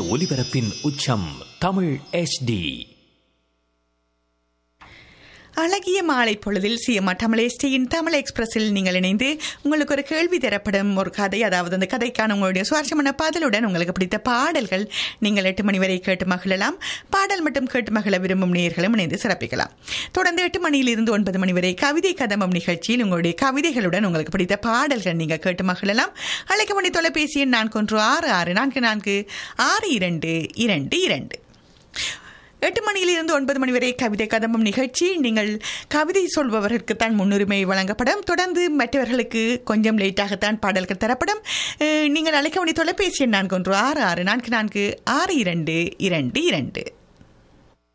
ஒலிபரப்பின் உச்சம் தமிழ் HD அழகிய மாலை பொழுதில் சிஎம்ஆ தமிழ் எஸ்டியின் தமிழ் எக்ஸ்பிரஸில் நீங்கள் இணைந்து உங்களுக்கு ஒரு கேள்வி தரப்படும் ஒரு கதை அதாவது அந்த கதைக்கான உங்களுடைய சுவாரஸ்யமான பதிலுடன் உங்களுக்கு பிடித்த பாடல்கள் நீங்கள் எட்டு மணி வரை கேட்டு மகிழலாம் பாடல் மட்டும் கேட்டு மகிழ விரும்பும் நேயர்களும் இணைந்து சிறப்பிக்கலாம் தொடர்ந்து எட்டு மணியிலிருந்து ஒன்பது மணி வரை கவிதை கதம்பம் நிகழ்ச்சியில் உங்களுடைய கவிதைகளுடன் உங்களுக்கு பிடித்த பாடல்கள் நீங்கள் கேட்டு மகிழலாம் அழைக்க மணி தொலைபேசி எண் நான்கு ஒன்று ஆறு ஆறு நான்கு நான்கு ஆறு இரண்டு இரண்டு இரண்டு எட்டு மணியிலிருந்து ஒன்பது மணி வரை கவிதை கதம்பம் நிகழ்ச்சி நீங்கள் கவிதை சொல்பவர்களுக்குத்தான் முன்னுரிமை வழங்கப்படும் தொடர்ந்து மற்றவர்களுக்கு கொஞ்சம் லேட்டாகத்தான் பாடல்கள் தரப்படும் அஹ், நீங்கள் அழைக்க வேண்டிய தொலைபேசி எண் நான்கு ஒன்று ஆறு ஆறு நான்கு நான்கு ஆறு இரண்டு இரண்டு இரண்டு